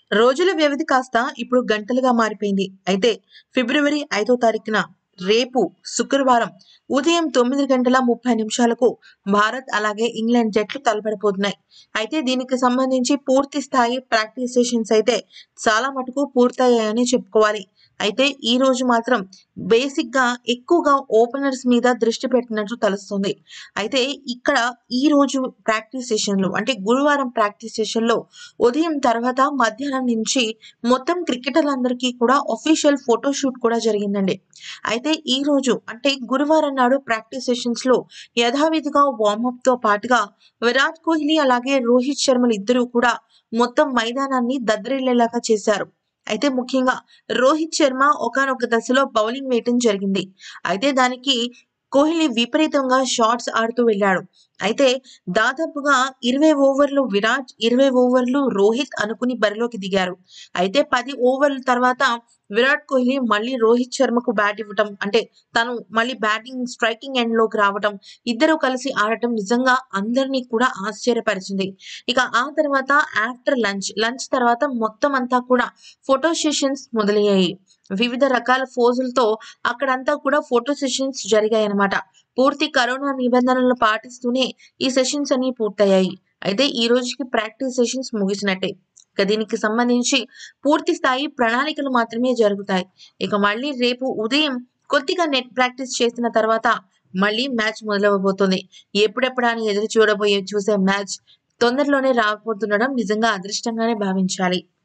రోజుల వ్యవధి కాస్త ఇప్పుడు గంటలుగా మారిపోయింది అయితే ఫిబ్రవరి ఐదో తారీఖున రేపు శుక్రవారం ఉదయం తొమ్మిది గంటల ముప్పై నిమిషాలకు భారత్ అలాగే ఇంగ్లాండ్ జట్లు తలపడిపోతున్నాయి అయితే దీనికి సంబంధించి పూర్తి స్థాయి ప్రాక్టీస్ సెషన్స్ అయితే చాలా మటుకు పూర్తయ్యాయని చెప్పుకోవాలి అయితే ఈ రోజు మాత్రం బేసిక్ గా ఎక్కువగా ఓపెనర్స్ మీద దృష్టి పెట్టినట్టు తెలుస్తుంది అయితే ఇక్కడ ఈ రోజు ప్రాక్టీస్ సెషన్లు అంటే గురువారం ప్రాక్టీస్ సెషన్లో ఉదయం తర్వాత మధ్యాహ్నం నుంచి మొత్తం క్రికెటర్లందరికీ కూడా ఒఫీషియల్ ఫోటోషూట్ కూడా జరిగిందండి అయితే ఈ రోజు అంటే గురువారం నాడు ప్రాక్టీస్ సెషన్స్ లో యథావిధిగా వార్మప్ తో పాటుగా విరాట్ కోహ్లీ అలాగే రోహిత్ శర్మలు ఇద్దరూ కూడా మొత్తం మైదానాన్ని దద్దరిల్లేలాగా చేశారు అయితే ముఖ్యంగా రోహిత్ శర్మ ఒకానొక దశలో బౌలింగ్ వేయటం జరిగింది అయితే దానికి కోహ్లీ విపరీతంగా షాట్స్ ఆడుతూ వెళ్ళాడు అయితే దాదాపుగా ఇరవై ఓవర్లు విరాట్ ఇరవై ఓవర్లు రోహిత్ అనుకుని బరిలోకి దిగారు అయితే పది ఓవర్ల తర్వాత విరాట్ కోహ్లీ మళ్ళీ రోహిత్ శర్మకు బ్యాట్ ఇవ్వటం అంటే తను మళ్ళీ బ్యాటింగ్ స్ట్రైకింగ్ ఎండ్ లోకి రావటం ఇద్దరు కలిసి ఆడటం నిజంగా అందరినీ కూడా ఆశ్చర్యపరిచింది ఇక ఆ తర్వాత ఆఫ్టర్ లంచ్ లంచ్ తర్వాత మొత్తం అంతా కూడా ఫోటో సెషన్స్ మొదలయ్యాయి వివిధ రకాల ఫోజులతో అక్కడంతా కూడా ఫోటో సెషన్స్ జరిగాయి అన్నమాట పూర్తి కరోనా నిబంధనలను పాటిస్తూనే ఈ సెషన్స్ అన్ని పూర్తయ్యాయి అయితే ఈ రోజుకి ప్రాక్టీస్ సెషన్స్ ముగిసినట్టే ఇక దీనికి సంబంధించి పూర్తి స్థాయి ప్రణాళికలు మాత్రమే జరుగుతాయి ఇక మళ్ళీ రేపు ఉదయం కొద్దిగా నెట్ ప్రాక్టీస్ చేసిన తర్వాత మళ్ళీ మ్యాచ్ మొదలవబోతుంది ఎప్పుడెప్పుడా అని ఎదురు చూడబోయే చూసే మ్యాచ్ తొందరలోనే రాబోతుండడం నిజంగా అదృష్టంగానే భావించాలి